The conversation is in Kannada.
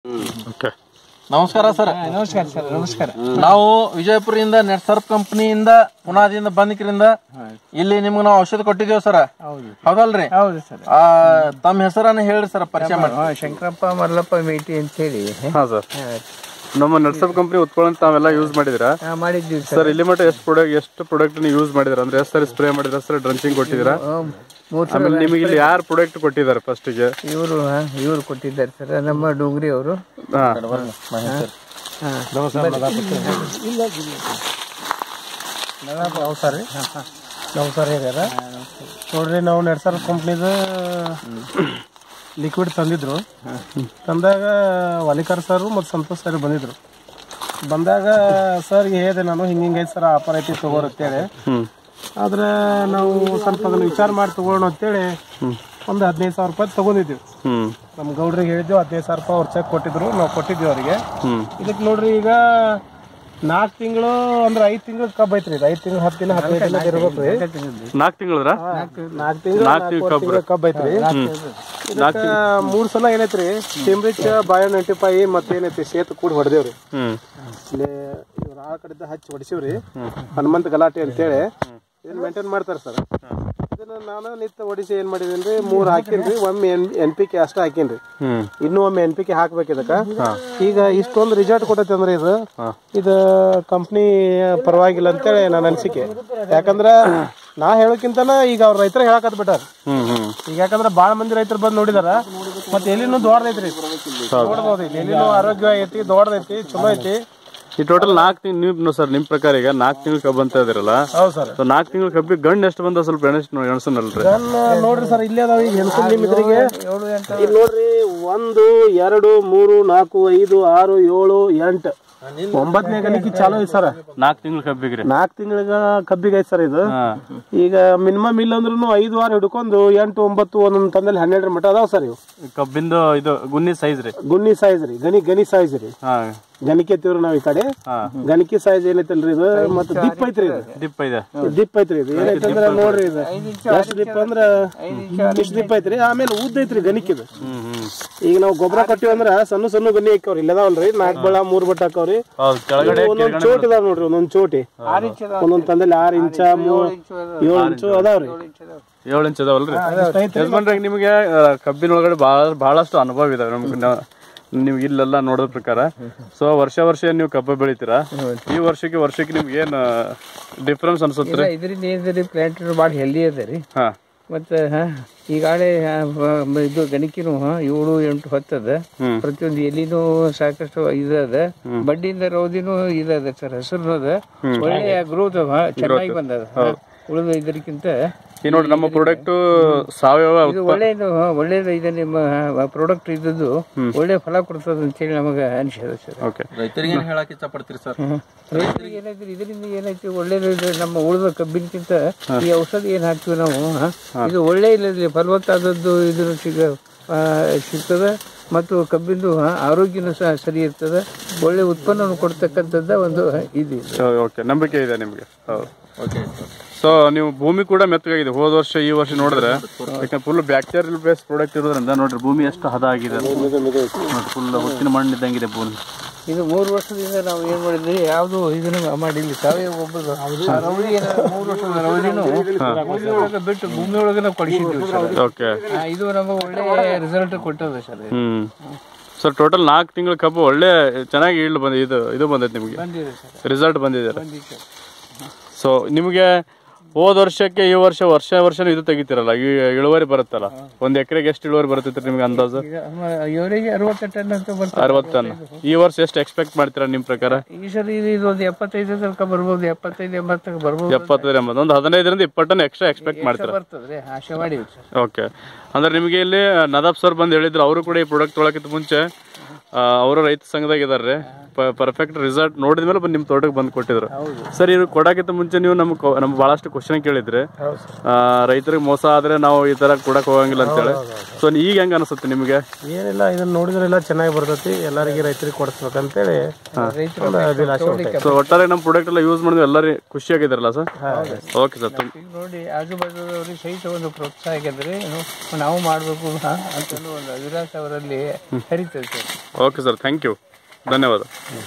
ಓಕೆ ನಮಸ್ಕಾರ ಸರ್ ನಮಸ್ಕಾರ ಸರ್ ನಮಸ್ಕಾರ ನಾವು ವಿಜಯಪುರದಿಂದ ನೆಟ್ಸರ್ಪ್ ಕಂಪನಿಯಿಂದ ಪುನಾದಿಂದ ಬಂದಿಕ್ರಿಂದ ಇಲ್ಲಿ ನಿಮ್ಗೆ ನಾವು ಔಷಧ ಕೊಟ್ಟಿದ್ದೇವೆ ಸರ್ ಹೌದು ಹೌದಲ್ರಿ ಹೌದು ಸರ್ ಆ, ತಮ್ಮ ಹೆಸರನ್ನ ಹೇಳ್ರಿ ಸರ್ ಪರಿಚಯ ಮಾಡಿ ಹಾ ಶಂಕರಪ್ಪ ಮಲ್ಲಪ್ಪ ಮೇಟಿ ಅಂತೇಳಿ ಹಾ ಸರ್ ನಮ್ಮ ನಟ್ಸಪ್ ಕಂಪ್ನಿ ಉತ್ಕೊಳ್ಳಿ ತಾವೆಲ್ಲ ಯೂಸ್ ಮಾಡಿದಿರಾ ಹಾ, ಮಾಡಿದ್ದೀವಿ ಸರ್ ಸರ್ ಇಲ್ಲಿ ಮಟ್ಟ ಎಷ್ಟು ಪ್ರಾಡಕ್ಟ್ ಎಷ್ಟು ಪ್ರಾಡಕ್ಟ್ ನೀವು ಯೂಸ್ ಮಾಡಿದಿರಾ ಅಂದ್ರೆ ಎಷ್ಟು ಸರಿ ಸ್ಪ್ರೇ ಮಾಡಿದ್ರ ಸರ್ ಡ್ರಂಚಿಂಗ್ ಕೊಟ್ಟಿದ್ದೀರಾ ಮೂರು ಸಲ ಆಮೇಲೆ ನಿಮಗೆ ಇಲ್ಲಿ ಯಾರು ಪ್ರಾಡಕ್ಟ್ ಕೊಟ್ಟಿದ್ದಾರೆ ಫಸ್ಟ್ ಗೆ ಇವರು ಇವರು ಕೊಟ್ಟಿದ್ದಾರೆ ಸರ್ ನಮ್ಮ ಡೋಂಗ್ರಿ ಅವರು ಹಾ ನಮಸ್ಕಾರ ರೀ ನಮಸ್ಕಾರ ಹಿರಿಯರ ನೋಡ್ರಿ ನಾವು ನೆಡ್ಸರ್ ಕಂಪ್ನಿದ ಲಿಕ್ವಿಡ್ ತಂದಿದ್ರು ತಂದಾಗ ವಾಲಿಕರ್ ಸರ್ ಮತ್ತು ಸಂತೋಷ್ ಸರ್ ಬಂದಿದ್ರು ಬಂದಾಗ ಸರ್ಗೆ ಹೇಳಿದೆ ನಾನು ಹಿಂಗೆ ಹಿಂಗೆ ಐತೆ ಸರ್ ಆಫರ್ ಐತಿ ತಗೋರಿ ಅಂತೇಳಿ ಆದ್ರೆ ನಾವು ಸ್ವಲ್ಪ ಅದನ್ನ ವಿಚಾರ ಮಾಡಿ ತಗೊಳ್ಳೋಣ ಅಂತೇಳಿ ಒಂದು ಹದಿನೈದು ಸಾವಿರ ರೂಪಾಯಿ ತಗೊಂಡಿದ್ದೀವಿ ಹ್ಮ್ ನಮ್ಮ ಗೌಡ್ರಿಗೆ ಹೇಳಿದ್ವಿ ಹದಿನೈದು ಸಾವಿರ ರೂಪಾಯಿ ಅವ್ರು ಚೆಕ್ ಕೊಟ್ಟಿದ್ರು ನಾವು ಕೊಟ್ಟಿದ್ವಿ ಅವರಿಗೆ ಹ್ಮ್ ಇದಕ್ಕೆ ನೋಡ್ರಿ ಈಗ ನಾಲ್ಕು ತಿಂಗಳು ಅಂದ್ರೆ ಐದು ತಿಂಗಳು ಕಬ್ಬ್ ಐತ್ರಿ ಇದು ಐದು ತಿಂಗಳು ಹತ್ತು ದಿನ ಹದಿನೈದು ದಿನ ಇರ್ಬೇಕು ರೀ ನಾಲ್ಕು ತಿಂಗಳದ್ರ ನಾಲ್ಕು ತಿಂಗಳು ನಾಲ್ಕು ತಿಂಗಳು ಕಬ್ಬು ತಿಂಗಳು ಕಬ್ಬ್ ಐತ್ರಿ ಇದಕ್ಕ ಮೂರ್ ಸಲ ಏನೈತ್ರಿ ಸಿಮ್ರಿಚ್ ಬಾಯೋ ನೈಂಟಿ ಫೈವ್ ಮತ್ತೇನೈತಿ ಸೇತು ಕೂಡ ಹೊಡೆದೇವ್ರಿ ಹ್ಮ್ ಇಲ್ಲಿ ಇವ್ರ ಆ ಕಡೆದ ಹಚ್ಚಿ ಹೊಡಿಸಿವ್ರಿ ಹನುಮಂತ ಗಲಾಟೆ ಅಂತೇಳಿ ಇದನ್ನ ಮೇಂಟೈನ್ ಮಾಡ್ತಾರೆ ಸರ್ ಇದನ್ನ ನಾನು ನಿತ್ಯ ಹೊಡಿಸಿ ಏನ್ ಮಾಡಿದೇನ್ರಿ ಮೂರ್ ಹಾಕಿನ್ರಿ ಒಮ್ಮೆ ಎನ್ ಪಿ ಕೆ ಅಷ್ಟ ಹಾಕಿನ್ರಿ ಹ್ಮ್ ಇನ್ನೂ ಒಮ್ಮೆ ಎನ್ ಪಿ ಕೆ ಹಾಕ್ಬೇಕು ಇದಕ್ಕ ಈಗ ಇಷ್ಟೊಂದು ರಿಸಲ್ಟ್ ಕೊಟ್ಟೈತೆ ಅಂದ್ರೆ ಇದು ಇದು ಕಂಪ್ನಿ ಪರವಾಗಿಲ್ಲ ಅಂತೇಳಿ ನನ್ನ ಅನಿಸಿಕೆ ಯಾಕಂದ್ರ ನಾ ಹೇಳೋಕ್ಕಿಂತನ ಈಗ ಅವ್ರ ರೈತರ ಹೇಳಕತ್ ಬಿಟ್ಟಾರ ಹ್ಮ್ ಹ್ಮ್ ಈಗ ಯಾಕಂದ್ರ ಬಾಳ ಮಂದಿ ರೈತರು ಬಂದು ನೋಡಿದಾರ ಮತ್ತೆ ಎಲ್ಲಿನೂ ದೊಡ್ಡದೈತ್ರಿ ನೋಡ್ಬೋದು ಇಲ್ಲಿ ಎಲ್ಲಿನೂ ಆರೋಗ್ಯ ಐತಿ ದೊಡ್ಡದೈತಿ ಚಲೋ ಐತಿ ಈ ಟೋಟಲ್ ನಾಲ್ಕು ತಿಂಗಳು ನೀವು ಸರ್ ನಿಮ್ ಪ್ರಕಾರ ಈಗ ನಾಲ್ಕು ತಿಂಗಳು ಕಬ್ಬು ಅಂತ ಇದಿರಲ್ಲ ಹೌದು ಸರ್ ಸೊ ನಾಲ್ಕು ತಿಂಗಳು ಕಬ್ಬಿಗೆ ಗಂಡು ಎಷ್ಟು ಬಂದ ಸ್ವಲ್ಪ ಎಣಸ್ ಎಣಸನಲ್ರಿ ನೋಡ್ರಿ ಸರ್ ಇಲ್ಲೇ ಅದಾವ ಈಗ ಹೆಣ್ಸನ್ ನಿಮ್ಮಿದ್ರಿಗೆ ಇಲ್ಲಿ ನೋಡ್ರಿ ಒಂದು ಎರಡು ಮೂರು ನಾಲ್ಕು ಐದು ಆರು ಏಳು ಎಂಟು ಒಂಬತ್ತನೇ ಗಣಿಕೆ ಚಾಲು ಐತಿ ಸರ್ ನಾಲ್ಕು ತಿಂಗಳು ಕಬ್ಬಿಗೆ ರೀ ನಾಲ್ಕು ತಿಂಗಳಿಗ ಕಬ್ಬಿಗೆ ಐತಿ ಸರ್ ಇದು ಹಾ ಈಗ ಮಿನಿಮಮ್ ಇಲ್ಲ ಅಂದ್ರೂ ಐದು ವಾರ ಹಿಡ್ಕೊಂಡು ಎಂಟು ಒಂಬತ್ತು ಒಂದೊಂದು ತಂದಲ್ಲಿ ಹನ್ನೆರಡರ ಮಟ್ಟ ಅದಾವ ಸರ್ ಇವು ಕಬ್ಬಿಂದು ಇದು ಗುನ್ನಿ ಸೈಜ್ ರೀ ಗುನ್ನಿ ಸೈಜ್ ರೀ ಗಣಿ ಗಣಿ ಸೈಜ್ ರೀ ಹಾ ಗಣಿಕೆ ಎತ್ತಿವ್ರಿ ನಾವ್ ಈ ಕಡೆ ಹಾ ಗಣಿಕೆ ಸೈಜ್ ಏನೈತಲ್ರಿ ಇದು ಮತ್ತೆ ದಿಪ್ ಐತ್ರಿ ಇದು ದಿಪ್ಪ ಇದೆ ಇದು ದಿಪ್ ಐತ್ರಿ ಇದು ಏನೈತೆ ಅಂದ್ರೆ ನೋಡ್ರಿ ಇದು ಎಷ್ಟು ದಿಪ್ ಅಂದ್ರ ಇಷ್ಟು ದಿಪ್ ಐತ್ರಿ ಆಮೇಲೆ ಉದ್ದ ಐತ್ರಿ ಗಣಿಕಿದು ಹ್ಮ್ ಹ್ಮ್ ಈಗ ನಾವು ಗೊಬ್ಬರ ಕೊಟ್ಟಿವಿ ಅಂದ್ರ ಸಣ್ಣ ಸಣ್ಣ ಗಣಿ ಹಾಕವ್ರಿ ಇಲ್ಲದಾವಲ್ರಿ ನಾಲ್ಕು ಬಳ ಮೂರ್ ಬಟ್ ಹಾಕವ್ರಿ ಹೌದು ಕೆಳಗಡೆ ಒಂದೊಂದ್ ಚೋಟ್ ಇದಾವ ನೋಡ್ರಿ ಒಂದೊಂದ್ ಚೋಟಿ ಒಂದೊಂದ್ ತಂದಲ್ಲಿ ಆರ್ ಇಂಚ ಮೂರ್ ಏಳು ಇಂಚು ಅದಾವ್ರಿ ಏಳು ಇಂಚ್ ಅದಾವಲ್ರಿ ಯಜಮಾನ್ರೆ ನಿಮಗೆ ಆ, ಕಬ್ಬಿನೊಳಗಡೆ ಬಹಳ ಬಹಳಷ್ಟು ಅನುಭವ ಇದೆ ನಮ್ಗೆ ನಾ- ನೀವು ಇಲ್ಲೆಲ್ಲ ನೋಡೋದ್ ಪ್ರಕಾರ ಸೊ ವರ್ಷ ವರ್ಷ ಏನ್ ನೀವು ಕಬ್ಬು ಬೆಳಿತೀರಾ ಈ ವರ್ಷಕ್ಕೆ ವರ್ಷಕ್ಕೆ ನಿಮ್ಗೆ ಏನ್ ಡಿಫ್ರೆನ್ಸ್ ಅನ್ಸುತ್ತೆ ಇದರಿಂದ ಏನಿದೆ ಪ್ಲಾಂಟ್ ಭಾಳ ಹೆಲ್ದಿ ಅದ ರೀ ಹಾ ಮತ್ತೆ ಹಾ, ಈಗಾಗಲೇ ಹಾ, ಬ- ಇದು ಗಣಿಕಿನೂ ಹಾ, ಏಳು ಎಂಟು ಹೊತ್ತದ ಹ್ಮ್. ಪ್ರತಿಯೊಂದು ಎಲಿನೂ ಸಾಕಷ್ಟು ಇದದ ಬಡ್ಡಿಯಿಂದ ರೌದಿನೂ ಇದದ ಸರ್ ಹಸಿರು ಅದ ಒಳ್ಳೆಯ ಗ್ರೋತ್ ಚೆನ್ನಾಗಿ ಬಂದದ ಉಳಿದ ಇದಕ್ಕಿಂತ ಈ ನೋಡಿ ನಮ್ಮ ಪ್ರಾಡಕ್ಟ್ ಸಾವಯವ ಇದು ಒಳ್ಳೆಯದು ಹಾ, ಒಳ್ಳೆಯದು ಇದೆ ನಿಮ್ಮ ಪ್ರಾಡಕ್ಟ್ ಇದ್ದದ್ದು ಒಳ್ಳೆ ಫಲ ಕೊಡ್ತದ ಅಂತೇಳಿ ನಮಗೆ ಅನಿಸದ ಸರ್ ಓಕೆ ರೈತರಿಗೆ ಏನ್ ಹೇಳಕ್ ಇಷ್ಟಪಡ್ತೀರಿ ಸರ್ ರೈತರಿಗೆ ಏನಾಯ್ತು ಇದರಿಂದ ಏನೈತಿ ಒಳ್ಳೇದು ಇದು ನಮ್ಮ ಉಳಿದ ಕಬ್ಬಿನಕ್ಕಿಂತ ಈ ಔಷಧಿ ಏನ್ ಹಾಕ್ತಿವಿ ನಾವು ಹಾ, ಇದು ಒಳ್ಳೆ ಇಲ್ಲ ಫಲವತ್ತಾದದ್ದು ಇದು ಸಿಗ ಆ, ಸಿಗ್ತದೆ ಮತ್ತು ಕಬ್ಬಿಂದು ಹಾ, ಆರೋಗ್ಯನೂ ಸಹ ಸರಿ ಇರ್ತದೆ ಒಳ್ಳೆ ಉತ್ಪನ್ನವನ್ನು ಕೊಡ್ತಕ್ಕಂಥದ್ದ ಒಂದು ಇದು ಇದು. ಓಕೆ ನಂಬಿಕೆ ಇದೆ ನಿಮ್ಗೆ ಹೌದು ಸೊ ನೀವು ಭೂಮಿ ಕೂಡ ಮೆತ್ತಗಾಗಿದೆ ಹೋದ ವರ್ಷ ಈ ವರ್ಷ ನೋಡಿದ್ರೆ ಯಾಕಂದ್ರೆ ಫುಲ್ ಬ್ಯಾಕ್ಟೀರಿಯಲ್ ಬೇಸ್ ಪ್ರಾಡಕ್ಟ್ ಇರೋದ್ರಿಂದ ನೋಡ್ರಿ ಭೂಮಿ ಎಷ್ಟು ಹದ ಆಗಿದೆ ಫುಲ್ ಹುಟ್ಟಿನ ಮಣ್ಣಿದ್ದಂಗಿದೆ ಭೂಮಿ ಇದು ಮೂರು ವರ್ಷದಿಂದ ನಾವು ಏನ್ ಮಾಡಿದ್ವಿ ಯಾವುದು ಇದನ್ನು ಮಾಡಿಲ್ಲ ಸಾವಯವ ಗೊಬ್ಬರ ರೌಡಿ ಏನ ಮೂರು ವರ್ಷದ ರೌದಿನೂ ಭೂಮಿ ಒಳಗೆ ಬಿಟ್ಟು ಭೂಮಿ ಒಳಗೆ ನಾವು ಕಳಿಸಿದ್ವಿ ಸರ್ ಓಕೆ ಆ, ಇದು ನಮಗೆ ಒಳ್ಳೆ ರಿಸಲ್ಟ್ ಕೊಟ್ಟದ ಸರ್ ಇದು. ಹ್ಮ್ ಸರ್ ಟೋಟಲ್ ನಾಲ್ಕು ತಿಂಗಳ ಕಬ್ಬು ಒಳ್ಳೆ ಚೆನ್ನಾಗಿ ಈಲ್ಡ್ ಬಂದಿದೆ ಇದು ಇದು ಬಂದೈತೆ ನಿಮಗೆ ಬಂದಿದೆ ಸರ್ ರಿಸಲ್ಟ್ ಬಂದಿದೆ ಬಂದಿದೆ ಸೊ ನಿಮಗೆ ಹೋದ ವರ್ಷಕ್ಕೆ ಈ ವರ್ಷ ವರ್ಷ ವರ್ಷನೂ ಇದು ತೆಗಿತೀರಲ್ಲ ಈ ಇಳುವರಿ ಬರುತ್ತಲ್ಲ ಒಂದ್ ಎಕರೆಗೆ ಎಷ್ಟು ಇಳುವರಿ ಬರುತ್ತೆ ನಿಮ್ಗೆ ಅಂದಾಜು ಈಗ ಮ- ಇವರಿಗೆ ಅರವತ್ತು ಟನ್ ಅಂತ ಬರ್ತದೆ ಅರವತ್ತು ಟನ್ ಈ ವರ್ಷ ಎಷ್ಟು ಎಕ್ಸ್ಪೆಕ್ಟ್ ಮಾಡ್ತೀರಾ ನಿಮ್ ಪ್ರಕಾರ ಈ ಸರಿ ಇದು- ಇದು ಒಂದು ಎಪ್ಪತ್ತೈದು ತನಕ ಬರ್ಬೋದು ಎಪ್ಪತ್ತೈದು ಎಂಬತ್ತಕ್ಕೆ ಬರ್ಬೋದು ಎಪ್ಪತ್ತೈದು ಎಂಬತ್ತು ಒಂದು ಹದಿನೈದರಿಂದ ಇಪ್ಪತ್ತು ಟನ್ ಎಕ್ಸ್ಟ್ರಾ ಎಕ್ಸ್ಪೆಕ್ಟ್ ಮಾಡ್ತೀರಾ ಬರ್ತದೆ ಆಶೆ ಮಾಡಿ ಸರ್ ಓಕೆ ಅಂದ್ರೆ ನಿಮಗೆ ಇಲ್ಲಿ ನದಾಬ್ ಸರ್ ಬಂದು ಹೇಳಿದ್ರು ಅವರು ಕೂಡ ಈ ಪ್ರಾಡಕ್ಟ್ ತೊಳಕಿಂತ ಮುಂಚೆ ಅವರು ರೈತ ಸಂಘದಾಗ ಇದಾರೆ ಪರ್ಫೆಕ್ಟ್ ರಿಸಲ್ಟ್ ನೋಡಿದ ಮೇಲೆ ಬಂದು ನಿಮ್ಮ ತೋಟಕ್ಕೆ ಬಂದು ಕೊಟ್ಟಿದ್ರು ಸರ್ ಇದು ಕೊಡಕ್ಕಿಂತ ಮುಂಚೆ ನೀವು ನಮ್ಗೆ ಕೊ- ನಮ್ಗೆ ಭಾಳಷ್ಟು ಕ್ವಶನ್ ಕೇಳಿದ್ರಿ ಆ, ರೈತರಿಗೆ ಮೋಸ ಆದ್ರೆ ನಾವು ಈ ತರ ಕೊಡಕ್ ಹೋಗಂಗಿಲ್ಲ ಅಂತೇಳಿ ಸೊ ಈಗ ಹೆಂಗ ಅನಿಸುತ್ತೆ ನಿಮಗೆ ಏನಿಲ್ಲ ಇದನ್ನ ನೋಡಿದ್ರೆಲ್ಲ ಚೆನ್ನಾಗಿ ಬರ್ತೈತಿ ಎಲ್ಲರಿಗೆ ರೈತರಿಗೆ ಕೊಡಿಸ್ಬೇಕಂತೇಳಿ ಒಂದು ಅಭಿಲಾಷೆ ಉಂಟು. ಸೊ ಒಟ್ಟಾರೆ ನಮ್ಮ ಪ್ರಾಡಕ್ಟ್ ಎಲ್ಲ ಯೂಸ್ ಮಾಡಿದ್ರೆ ಎಲ್ಲರೂ ಖುಷಿಯಾಗಿದ್ದಾರಲ್ಲ ಸರ್ ಓಕೆ ಸರ್ ತುಂಬ ಈಗ ನೋಡಿ ಆಜು ಬಾಜುದವ್ರಿಗೆ ಸಹಿತ ಒಂದು ಪ್ರೋತ್ಸಾಹ ಆಗಿದ್ರೆ ಏನು ನಾವು ಮಾಡಬೇಕು ಅಂತ ಒಂದು ಅವಿರಾಸ ಅವರಲ್ಲಿ ಹರಿತದೆ sir okay sir thank you ಧನ್ಯವಾದ